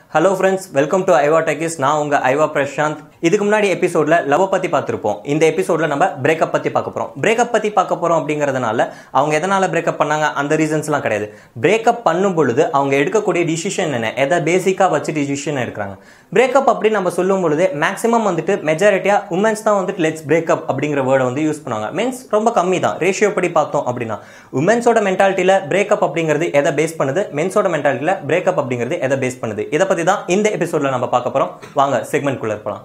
hello friends welcome to Aiva Techies நான் உங்கள் ஐவா பிரசாந்த் இதுக்கு முன்னாடி எபிசோடில் லவ் பற்றி பார்த்துருப்போம் இந்த எபிசோடில் நம்ம பிரேக்கப் பற்றி பார்க்க போகிறோம் பிரேக்கப் பற்றி பார்க்க போகிறோம் அப்படிங்கிறதுனால அவங்க எதனால் பிரேக்கப் பண்ணாங்க அந்த ரீசன்ஸ்லாம் கிடையாது பிரேக்கப் பண்ணும் பொழுது அவங்க எடுக்கக்கூடிய டிசிஷன் என்ன எதை பேசிக்காக வச்சு டிசிஷன் எடுக்கிறாங்க பிரேக்கப் அப்படி நம்ம சொல்லும் பொழுது மேக்ஸிமம் வந்துட்டு மெஜாரிட்டியாக உமன்ஸ் தான் வந்துட்டு லெட்ஸ் பிரேக்கப் அப்படிங்கிற வேர்டை வந்து யூஸ் பண்ணுவாங்க மீன்ஸ் ரொம்ப கம்மி தான் ரேஷியோ படி பார்த்தோம் அப்படின்னா உமன்ஸோட மென்டாலிட்டியில் பிரேக்கப் அப்படிங்கிறது எதை பேஸ் பண்ணுது மென்ஸோட மென்டாலிட்டியில் பிரேக்கப் அப்படிங்கிறது எதை பேஸ் பண்ணுது இதை பற்றி தான் இந்த எபிசோடில் நம்ம பார்க்க போகிறோம் வாங்க செக்மெண்ட்குள்ளே இருக்கலாம்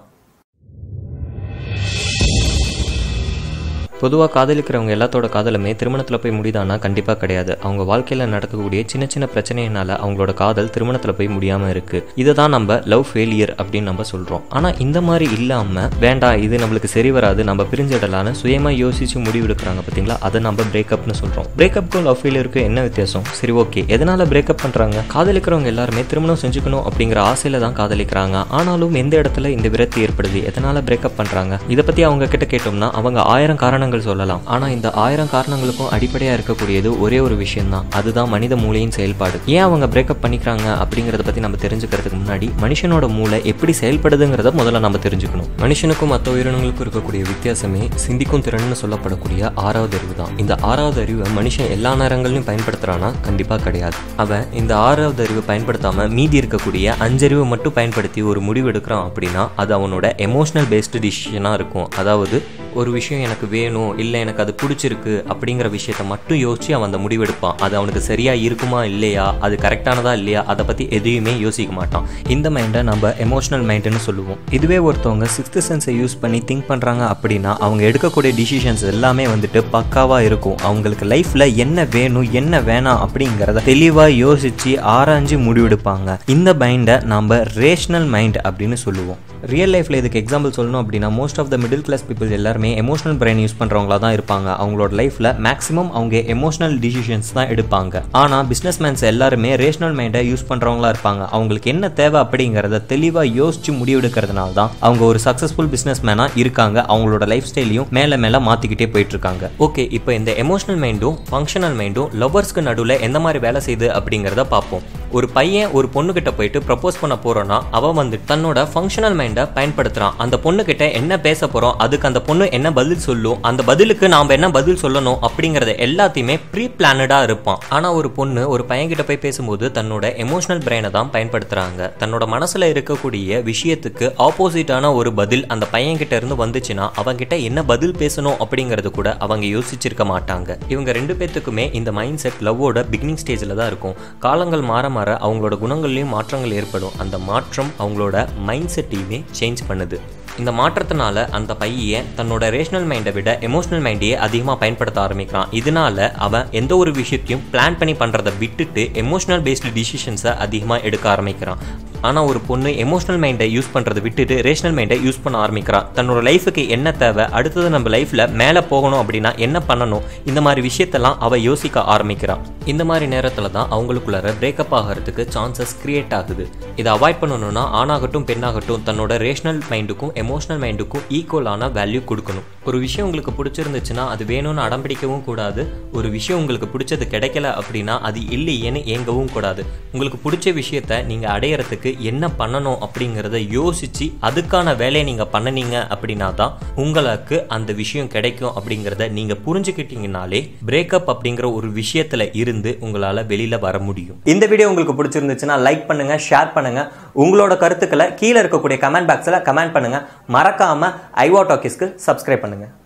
பொதுவாக காதலிக்கிறவங்க எல்லாத்தோட காதலுமே திருமணத்தில் போய் முடியுதானா கண்டிப்பாக கிடையாது அவங்க வாழ்க்கையில் நடக்கக்கூடிய சின்ன சின்ன பிரச்சனையினால அவங்களோட காதல் திருமணத்தில் போய் முடியாமல் இருக்கு இதை தான் நம்ம லவ் ஃபெயிலியர் அப்படின்னு நம்ம சொல்கிறோம் ஆனால் இந்த மாதிரி இல்லாமல் வேண்டாம் இது நம்மளுக்கு சரி வராது நம்ம பிரிஞ்சிடலான்னு சுயமாக யோசிச்சு முடிவெடுக்கிறாங்க பார்த்தீங்களா அதை நம்ம பிரேக்கப்னு சொல்கிறோம் பிரேக்கப்புக்கும் லவ் ஃபெயிலியருக்கும் என்ன வித்தியாசம் சரி ஓகே எதனால் பிரேக்கப் பண்ணுறாங்க காதலிக்கிறவங்க எல்லாருமே திருமணம் செஞ்சுக்கணும் அப்படிங்கிற ஆசையில் தான் காதலிக்கிறாங்க ஆனாலும் எந்த இடத்துல இந்த விரக்தி ஏற்படுது எதனால் பிரேக்கப் பண்ணுறாங்க இதை பற்றி அவங்க கிட்ட கேட்டோம்னா அவங்க ஆயிரம் காரணங்கள் சொல்லலாம் ஆனால் இந்த ஆயிரம் காரணங்களுக்கும் அடிப்படையாக இருக்கக்கூடியது ஒரே ஒரு விஷயம்தான் அதுதான் மனித மூளையின் செயல்பாடு ஏன் அவங்க பிரேக்கப் பண்ணிக்கிறாங்க அப்படிங்கிறத பற்றி நம்ம தெரிஞ்சுக்கிறதுக்கு முன்னாடி மனுஷனோட மூளை எப்படி செயல்படுதுங்கிறத முதல்ல நம்ம தெரிஞ்சுக்கணும் மனுஷனுக்கும் மற்ற உயிரினங்களுக்கும் இருக்கக்கூடிய வித்தியாசமே சிந்திக்கும் திறன்னு சொல்லப்படக்கூடிய ஆறாவது அறிவு தான் இந்த ஆறாவது அறிவை மனுஷன் எல்லா நேரங்களையும் பயன்படுத்துறானா கண்டிப்பாக கிடையாது அவன் இந்த ஆறாவது அறிவை பயன்படுத்தாம மீதி இருக்கக்கூடிய அஞ்சறிவை மட்டும் பயன்படுத்தி ஒரு முடிவு எடுக்கிறான் அப்படின்னா அது அவனோட எமோஷனல் பேஸ்டு டிசிஷனாக இருக்கும் அதாவது ஒரு விஷயம் எனக்கு வேணும் இல்லை எனக்கு அது பிடிச்சிருக்கு அப்படிங்கிற விஷயத்த மட்டும் யோசிச்சு அவன் அந்த முடிவெடுப்பான் அது அவனுக்கு சரியா இருக்குமா இல்லையா அது கரெக்டானதா இல்லையா அதை பற்றி எதையுமே யோசிக்க மாட்டான் இந்த மைண்டை நம்ம எமோஷனல் மைண்டுன்னு சொல்லுவோம் இதுவே ஒருத்தவங்க சிக்ஸ்த் சென்ஸை யூஸ் பண்ணி திங்க் பண்ணுறாங்க அப்படின்னா அவங்க எடுக்கக்கூடிய டிசிஷன்ஸ் எல்லாமே வந்துட்டு பக்காவாக இருக்கும் அவங்களுக்கு லைஃப்பில் என்ன வேணும் என்ன வேணாம் அப்படிங்கிறத தெளிவாக யோசித்து ஆராய்ஞ்சு முடிவெடுப்பாங்க இந்த மைண்டை நம்ம ரேஷ்னல் மைண்ட் அப்படின்னு சொல்லுவோம் ரியல் லைஃப்பில் இதுக்கு எக்ஸாம்பிள் சொல்லணும் அப்படின்னா most of the middle class people எல்லாருமே எமோஷனல் பிரெயின் யூஸ் பண்ணுறவங்களா தான் இருப்பாங்க அவங்களோட லைஃப்பில் மேக்ஸிமம் அவங்க எமோஷனல் டிசிஷன்ஸ் தான் எடுப்பாங்க ஆனால் பிஸ்னஸ் மேன்ஸ் எல்லாருமே ரேஷனல் மைண்டை யூஸ் பண்ணுறவங்களா இருப்பாங்க அவங்களுக்கு என்ன தேவை அப்படிங்கிறத தெளிவாக யோசிச்சு முடிவெடுக்கிறதுனால தான் அவங்க ஒரு சக்ஸஸ்ஃபுல் பிஸ்னஸ் மேனாக இருக்காங்க அவங்களோட லைஃப் ஸ்டைலையும் மேலே மேலே மாற்றிக்கிட்டே போயிட்டு இருக்காங்க ஓகே இப்போ இந்த எமோஷனல் மைண்டும் ஃபங்க்ஷனல் மைண்டும் லவ்வர்ஸ்க்கு நடுவில் எந்த மாதிரி வேலை செய்யுது அப்படிங்கிறத பார்ப்போம் ஒரு பையன் ஒரு பொண்ணுகிட்ட போயிட்டு ப்ரப்போஸ் பண்ண போறோன்னா அவன் வந்து தன்னோட ஃபங்க்ஷனல் மைண்டை பயன்படுத்துறான் அந்த பொண்ணுகிட்ட என்ன பேச போறோம் அதுக்கு அந்த பொண்ணு என்ன பதில் சொல்லும் அந்த பதிலுக்கு நாம என்ன பதில் சொல்லணும் அப்படிங்கறத எல்லாத்தையுமே ப்ரீ பிளானடா இருப்பான் ஆனா ஒரு பொண்ணு ஒரு பையன்கிட்ட போய் பேசும்போது தன்னோட எமோஷனல் பிரெயினை தான் பயன்படுத்துறாங்க தன்னோட மனசுல இருக்கக்கூடிய விஷயத்துக்கு ஆப்போசிட்டான ஒரு பதில் அந்த பையன்கிட்ட இருந்து வந்துச்சுன்னா அவங்கிட்ட என்ன பதில் பேசணும் அப்படிங்கறது கூட அவங்க யோசிச்சிருக்க மாட்டாங்க இவங்க ரெண்டு பேத்துக்குமே இந்த மைண்ட் செட் லவ்வோட பிகினிங் ஸ்டேஜில் தான் இருக்கும் காலங்கள் மாற மாற அவங்களோட குணங்கள்லையும் மாற்றங்கள் ஏற்படும் அந்த மாற்றம் அவங்களோட மைண்ட் செட்டையுமே சேஞ்ச் பண்ணுது இந்த மாற்றத்தினால அந்த பையன் தன்னோட ரேஷனல் மைண்டை விட எமோஷனல் மைண்டையே அதிகமாக பயன்படுத்த ஆரம்பிக்கிறான் இதனால அவன் எந்த ஒரு விஷயத்தையும் பிளான் பண்ணி பண்ணுறதை விட்டுட்டு எமோஷனல் பேஸ்டு டிசிஷன்ஸை அதிகமாக எடுக்க ஆரம்பிக்கிறான் ஆனால் ஒரு பொண்ணு எமோஷனல் மைண்டை யூஸ் பண்ணுறதை விட்டுட்டு ரேஷனல் மைண்டை யூஸ் பண்ண ஆரம்பிக்கிறான் தன்னோட லைஃபுக்கு என்ன தேவை அடுத்தது நம்ம லைஃப்பில் மேலே போகணும் அப்படின்னா என்ன பண்ணணும் இந்த மாதிரி விஷயத்தெல்லாம் அவள் யோசிக்க ஆரம்பிக்கிறான் இந்த மாதிரி நேரத்தில் தான் அவங்களுக்குள்ளார பிரேக்கப் ஆகிறதுக்கு சான்சஸ் கிரியேட் ஆகுது இதை அவாய்ட் பண்ணணும்னா ஆணாகட்டும் பெண்ணாகட்டும் தன்னோட ரேஷனல் மைண்டுக்கும் எமோஷனல் மைண்டுக்கும் ஈக்குவலான வேல்யூ கொடுக்கணும் ஒரு விஷயம் உங்களுக்கு பிடிச்சிருந்துச்சுன்னா அது வேணும்னு அடம்பிடிக்கவும் கூடாது ஒரு விஷயம் உங்களுக்கு பிடிச்சது கிடைக்கல அப்படின்னா அது இல்லையேன்னு ஏங்கவும் கூடாது உங்களுக்கு பிடிச்ச விஷயத்த நீங்கள் அடையிறதுக்கு என்ன பண்ணணும் அப்படிங்கிறத யோசிச்சு அதுக்கான வேலையை நீங்கள் பண்ணனீங்க அப்படின்னா தான் உங்களுக்கு அந்த விஷயம் கிடைக்கும் அப்படிங்கிறத நீங்கள் புரிஞ்சுக்கிட்டீங்கனாலே பிரேக்கப் அப்படிங்கிற ஒரு விஷயத்தில் இருந்து உங்களால் வெளியில் வர முடியும் இந்த வீடியோ உங்களுக்கு பிடிச்சிருந்துச்சுன்னா லைக் பண்ணுங்க ஷேர் பண்ணுங்க உங்களோட கருத்துக்களை கீழே இருக்கக்கூடிய கமெண்ட் பாக்ஸில் கமெண்ட் பண்ணுங்க மறக்காம ஐவா டாக்கிஸ்க்கு சப்ஸ்கிரைப் பண்ணுங்க